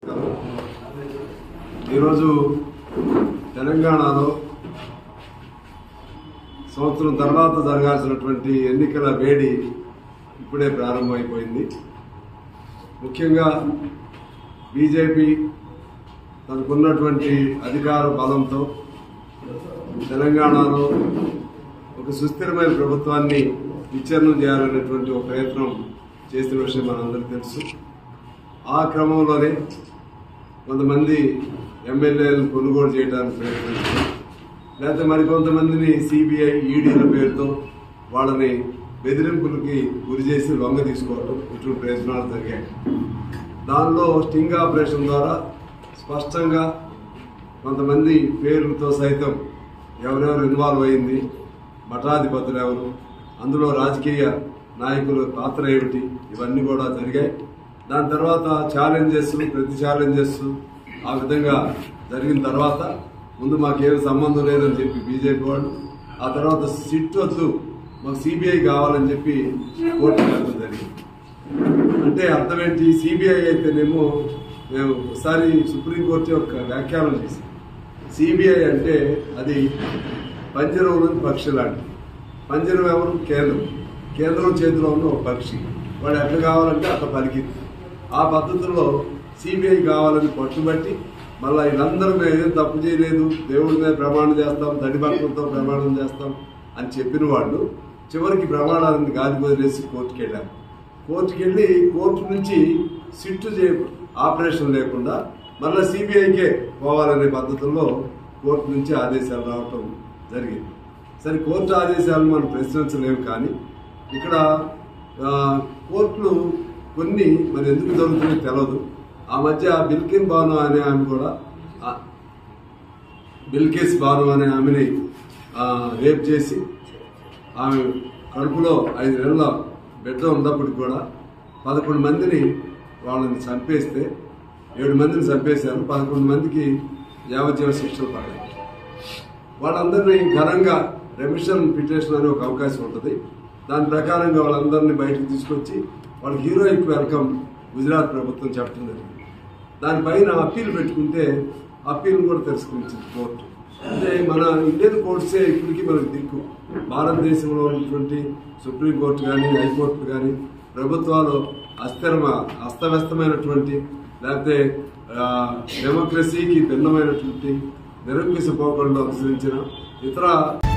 ఈరోజు తెలంగాణలో సంవత్సరం తర్వాత జరగాల్సినటువంటి ఎన్నికల వేడి ఇప్పుడే ప్రారంభమైపోయింది ముఖ్యంగా బీజేపీ తనకున్నటువంటి అధికార బలంతో తెలంగాణలో ఒక సుస్థిరమైన ప్రభుత్వాన్ని విచ్ఛిన్నం చేయాలనేటువంటి ఒక ప్రయత్నం చేసిన విషయం మనందరికీ తెలుసు ఆ క్రమంలోనే కొంతమంది ఎమ్మెల్యేలను కొనుగోలు చేయడానికి ప్రయత్నించారు లేకపోతే మరికొంతమందిని సిబిఐ ఈడీల పేరుతో వాళ్ళని బెదిరింపులకి గురి చేసి లొంగ తీసుకోవడం ఇటువంటి ప్రయత్నాలు జరిగాయి దానిలో స్టింగ్ ఆపరేషన్ ద్వారా స్పష్టంగా కొంతమంది పేర్లతో సైతం ఎవరెవరు ఇన్వాల్వ్ అయింది మఠాధిపతులు ఎవరు అందులో రాజకీయ నాయకుల పాత్ర ఏమిటి ఇవన్నీ కూడా జరిగాయి దాని తర్వాత ఛాలెంజెస్ ప్రతి ఛాలెంజెస్ ఆ విధంగా జరిగిన తర్వాత ముందు మాకేం సంబంధం లేదని చెప్పి బీజేపీ వాళ్ళు ఆ తర్వాత సిట్ వద్దు మాకు సిబిఐ కావాలని చెప్పి కోర్టుకు వెళ్ళడం జరిగింది అంటే అర్థం ఏంటి సిబిఐ అయితేనేమో మేము ఒకసారి సుప్రీంకోర్టు యొక్క వ్యాఖ్యానం చేసాం సిబిఐ అంటే అది పంజరంలోని పక్షి లాంటిది పంజరం ఎవరు కేంద్రం కేంద్రం చేతిలో ఉన్న ఒక పక్షి వాడు ఎట్లా కావాలంటే అట్లా పలికింది ఆ పద్ధతుల్లో సిబిఐ కావాలని పట్టుబట్టి మళ్ళీ వీళ్ళందరూ మేము ఏం తప్పు చేయలేదు దేవుడి మీద ప్రమాణం చేస్తాం తడిబట్టలతో ప్రమాణం చేస్తాం అని చెప్పిన వాళ్ళు చివరికి ప్రమాణాలను గాలి వదిలేసి కోర్టుకు వెళ్ళారు కోర్టుకు వెళ్ళి కోర్టు నుంచి సిట్టు చే ఆపరేషన్ లేకుండా మళ్ళీ సిబిఐకే పోవాలనే పద్ధతుల్లో కోర్టు నుంచి ఆదేశాలు రావటం జరిగింది సరే కోర్టు ఆదేశాలను మనం ప్రశ్నించలేము కానీ ఇక్కడ ఆ, కోర్టులు కొన్ని మరి ఎందుకు జరుగుతున్నాయో తెలియదు ఆ మధ్య బిల్కిన్ బాను అనే ఆమె కూడా ఆ, బిల్కిస్ బాను అనే ఆమెని ఆ, రేప్ చేసి ఆమె కడుపులో ఐదు నెలల బిడ్డ ఉన్నప్పటికి కూడా పదకొండు మందిని వాళ్ళని చంపేస్తే ఏడు మందిని చంపేశారు పదకొండు మందికి యావజ్జీవ శిక్షలు పడ్డాయి వాళ్ళందరినీ ఘనంగా రెమిషన్ పిటిషన్ అనే ఒక అవకాశం ఉంటుంది దాని ప్రకారంగా వాళ్ళందరినీ బయటకు తీసుకొచ్చి వాళ్ళకి హీరోయిక్ వెల్కమ్ గుజరాత్ ప్రభుత్వం చెప్పడం జరిగింది దానిపైన అప్పీల్ పెట్టుకుంటే అప్పీల్ కూడా తిరస్కరించింది కోర్టు అంటే మన ఇండియన్ కోర్ట్సే ఇప్పటికీ మనకు దిక్కు భారతదేశంలో ఉన్నటువంటి సుప్రీంకోర్టు కానీ హైకోర్టు కానీ ప్రభుత్వాలు అస్థిరమ అస్తవ్యస్తమైనటువంటి లేకపోతే ఆ, డెమోక్రసీకి భిన్నమైనటువంటి నిరంకుశ పోకడలు అనుసరించిన ఇతర